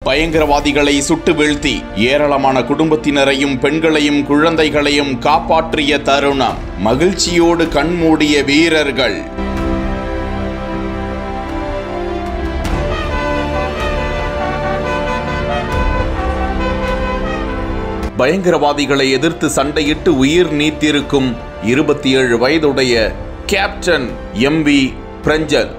பயங்கரவாதிகளை சுட்டு வீழ்த்தி ஏராளமான குடும்பத்தினரையும் பெண்களையும் குழந்தைகளையும் காப்பாற்றிய தருணம் மகிழ்ச்சியோடு கண்மூடிய வீரர்கள் பயங்கரவாதிகளை எதிர்த்து சண்டையிட்டு உயிர் நீத்திருக்கும் இருபத்தி ஏழு வயதுடைய கேப்டன் எம் வி பிரஞ்சல்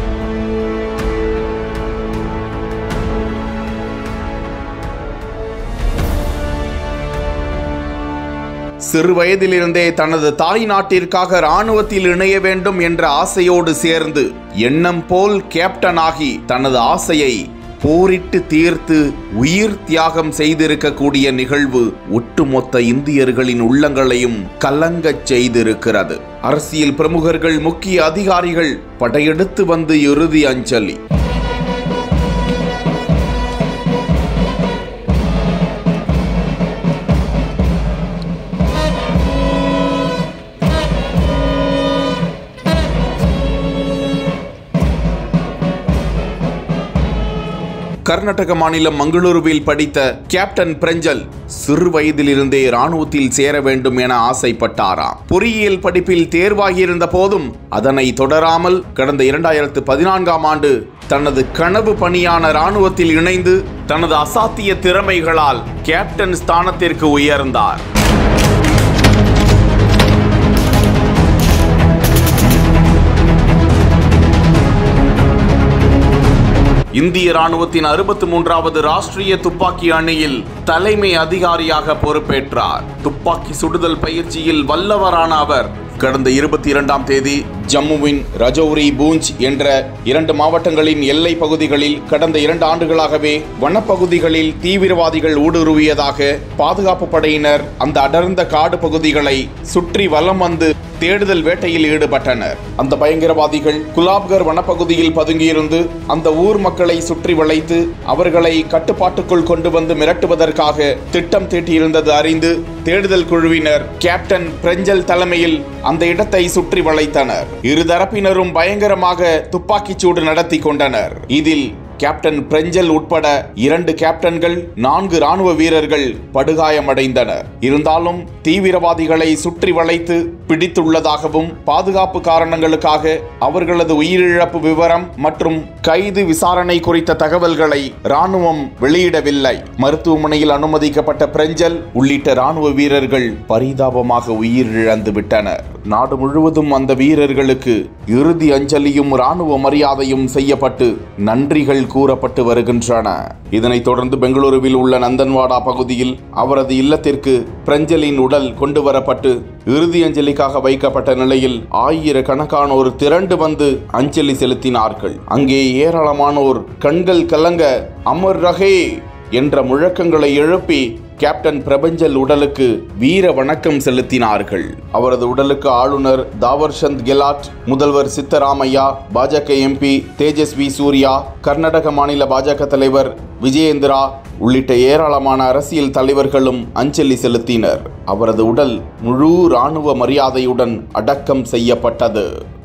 சிறு வயதிலிருந்தே தனது தாய் நாட்டிற்காக ராணுவத்தில் இணைய வேண்டும் என்ற ஆசையோடு சேர்ந்து எண்ணம் போல் கேப்டனாகி தனது ஆசையை போரிட்டு தீர்த்து உயிர் தியாகம் செய்திருக்கக்கூடிய நிகழ்வு ஒட்டுமொத்த இந்தியர்களின் உள்ளங்களையும் கலங்கச் செய்திருக்கிறது அரசியல் பிரமுகர்கள் முக்கிய அதிகாரிகள் படையெடுத்து வந்து இறுதி அஞ்சலி கர்நாடக மாநிலம் மங்களூருவில் படித்த கேப்டன் பிரஞ்சல் சிறு வயதிலிருந்தே ராணுவத்தில் சேர வேண்டும் என ஆசைப்பட்டாராம் பொறியியல் படிப்பில் தேர்வாகியிருந்த போதும் அதனை தொடராமல் கடந்த இரண்டாயிரத்து பதினான்காம் ஆண்டு தனது கனவு பணியான ராணுவத்தில் இணைந்து தனது அசாத்திய திறமைகளால் கேப்டன் ஸ்தானத்திற்கு உயர்ந்தார் இந்திய ராணுவத்தின் அறுபத்தி மூன்றாவது ராஷ்டிரிய துப்பாக்கி அணியில் தலைமை அதிகாரியாக பொறுப்பேற்றார் துப்பாக்கி சுடுதல் பயிற்சியில் வல்லவரான அவர் கடந்த இருபத்தி இரண்டாம் தேதி ஜம்முவின் ரஜௌரி பூஞ்ச் என்ற இரண்டு மாவட்டங்களின் எல்லை பகுதிகளில் கடந்த இரண்டு ஆண்டுகளாகவே வனப்பகுதிகளில் தீவிரவாதிகள் ஊடுருவியதாக பாதுகாப்பு படையினர் அந்த அடர்ந்த காடு பகுதிகளை சுற்றி வலம் வந்து தேடுதல் வேட்டையில் ஈடுபட்டனர் அந்த பயங்கரவாதிகள் குலாப்கர் வனப்பகுதியில் பதுங்கியிருந்து அந்த ஊர் மக்களை சுற்றி வளைத்து அவர்களை கட்டுப்பாட்டுக்குள் கொண்டு வந்து மிரட்டுவதற்காக திட்டம் தீட்டியிருந்தது அறிந்து தேடுதல் குழுவினர் கேப்டன் பிரஞ்சல் தலைமையில் அந்த இடத்தை சுற்றி வளைத்தனர் இருதரப்பினரும் பயங்கரமாக துப்பாக்கிச் சூடு நடத்தி கொண்டனர் இதில் கேப்டன் பிரஞ்சல் உட்பட இரண்டு கேப்டன்கள் நான்கு ராணுவ வீரர்கள் படுகாயமடைந்தனர் இருந்தாலும் தீவிரவாதிகளை சுற்றி வளைத்து பிடித்துள்ளதாகவும் பாதுகாப்பு காரணங்களுக்காக அவர்களது உயிரிழப்பு விவரம் மற்றும் கைது விசாரணை குறித்த தகவல்களை ராணுவம் வெளியிடவில்லை மருத்துவமனையில் அனுமதிக்கப்பட்ட பிரஞ்சல் உள்ளிட்ட ராணுவ வீரர்கள் பரிதாபமாக உயிரிழந்து விட்டனர் நாடு முழுவதும் அந்த வீரர்களுக்கு இறுதி அஞ்சலியும் ராணுவ மரியாதையும் செய்யப்பட்டு நன்றிகள் கூறப்பட்டு வருகின்றன இதனைத் தொடர்ந்து பெங்களூருவில் உள்ள நந்தன்வாடா பகுதியில் அவரது இல்லத்திற்கு பிரஞ்சலின் உடல் கொண்டு வரப்பட்டு இறுதி அஞ்சலிக்காக வைக்கப்பட்ட நிலையில் ஆயிரக்கணக்கானோர் திரண்டு வந்து அஞ்சலி செலுத்தினார்கள் அங்கே ஏராளமானோர் கண்கள் கலங்க அமர் ரஹே என்ற முழக்கங்களை எழுப்பி கேப்டன் பிரபஞ்சல் உடலுக்கு வீர வணக்கம் செலுத்தினார்கள் அவரது உடலுக்கு ஆளுநர் தாவர்சந்த் கெலாட் முதல்வர் சித்தராமையா பாஜக எம்பி தேஜஸ்வி சூர்யா கர்நாடக மாநில பாஜக தலைவர் விஜயேந்திரா உள்ளிட்ட ஏராளமான அரசியல் தலைவர்களும் அஞ்சலி செலுத்தினர் அவரது உடல் முழு இராணுவ மரியாதையுடன் அடக்கம் செய்யப்பட்டது